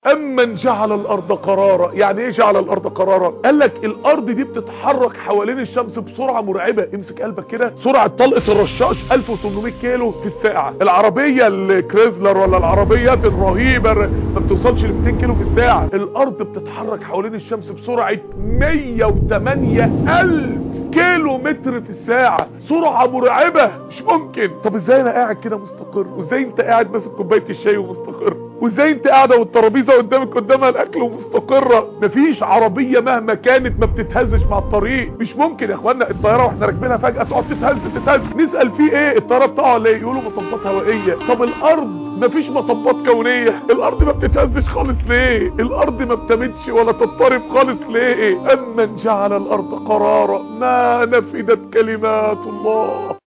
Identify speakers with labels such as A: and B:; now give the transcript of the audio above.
A: امن جعل الارض قرارا يعني ايه جعل الارض قرارا قال لك الارض دي بتتحرك حوالين الشمس بسرعه مرعبه امسك قلبك كده سرعه طلقه الرشاش 1800 كيلو في الساعه العربيه الكريزلر ولا العربيات الرهيبه ما بتوصلش ل 200 كيلو في الساعه الارض بتتحرك حوالين الشمس بسرعه 108 الف كيلو متر في الساعة سرعة مرعبة مش ممكن طب ازاي انا قاعد كده مستقر وازاي انت قاعد ماسك كوباية الشاي ومستقر وازاي انت قاعدة والترابيزة قدامك قدامها الاكل ومستقرة مفيش عربية مهما كانت ما بتتهزش مع الطريق مش ممكن يا اخوانا الطيارة واحنا راكبينها فجأة تقعد تتهز تتهز نسأل فيه ايه الطيارة بتقع ليه يقولوا مطبات هوائية طب الارض مفيش مطبات كونية الارض ما بتتهزش خالص ليه الارض ما بتمدش ولا تضطرب خالص ليه امن جعل الارض قرارا ما نفدت كلمات الله